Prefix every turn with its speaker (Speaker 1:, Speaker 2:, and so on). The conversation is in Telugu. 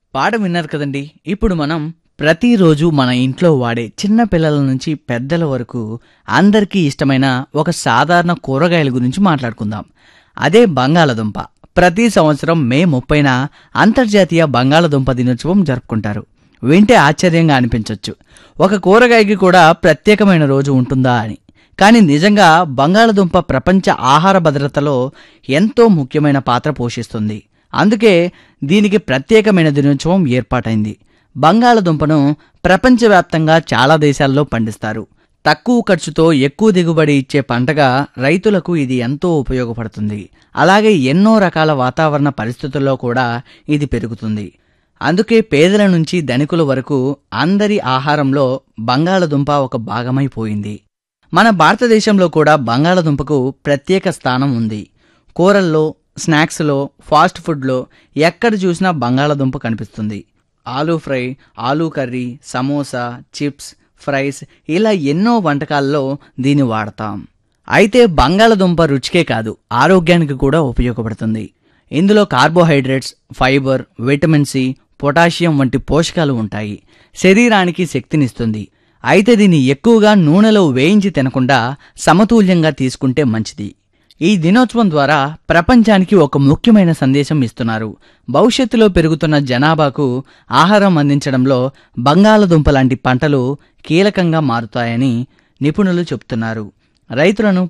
Speaker 1: పాట విన్నారు కదండి ఇప్పుడు మనం ప్రతిరోజు మన ఇంట్లో వాడే చిన్న పిల్లల నుంచి పెద్దల వరకు అందరికీ ఇష్టమైన ఒక సాధారణ కూరగాయల గురించి మాట్లాడుకుందాం అదే బంగాళదుంప ప్రతి సంవత్సరం మే ముప్పైన అంతర్జాతీయ బంగాళదుంప దినోత్సవం జరుపుకుంటారు వింటే ఆశ్చర్యంగా అనిపించవచ్చు ఒక కూరగాయకి కూడా ప్రత్యేకమైన రోజు ఉంటుందా అని కానీ నిజంగా బంగాళదుంప ప్రపంచ ఆహార భద్రతలో ఎంతో ముఖ్యమైన పాత్ర పోషిస్తుంది అందుకే దీనికి ప్రత్యేకమైన దినోత్సవం ఏర్పాటైంది బంగాళదుంపను ప్రపంచవ్యాప్తంగా చాలా దేశాల్లో పండిస్తారు తక్కువ ఖర్చుతో ఎక్కువ దిగుబడి ఇచ్చే పంటగా రైతులకు ఇది ఎంతో ఉపయోగపడుతుంది అలాగే ఎన్నో రకాల వాతావరణ పరిస్థితుల్లో కూడా ఇది పెరుగుతుంది అందుకే పేదల నుంచి ధనికుల వరకు అందరి ఆహారంలో బంగాళదుంప ఒక భాగమైపోయింది మన భారతదేశంలో కూడా బంగాళదుంపకు ప్రత్యేక స్థానం ఉంది కూరల్లో స్నాక్స్లో ఫాస్ట్ ఫుడ్లో ఎక్కడ చూసినా బంగాళదుంప కనిపిస్తుంది aloo fry aloo curry samosa chips fries ఇలా ఎన్నో వంటకాల్లో దీన్ని వాడతాం అయితే బంగాళదుంప రుచికే కాదు ఆరోగ్యానికి కూడా ఉపయోగపడుతుంది ఇందులో carbohydrates fibre vitamin C potassium వంటి పోషకాలు ఉంటాయి శరీరానికి శక్తినిస్తుంది అయితే దీన్ని ఎక్కువగా నూనెలో వేయించి తినకుండా సమతుల్యంగా తీసుకుంటే మంచిది ఈ దినోత్సవం ద్వారా ప్రపంచానికి ఒక ముఖ్యమైన సందేశం ఇస్తున్నారు భవిష్యత్తులో పెరుగుతున్న జనాభాకు ఆహారం అందించడంలో బంగాళదుంప లాంటి పంటలు కీలకంగా మారుతాయని నిపుణులు చెబుతున్నారు రైతులను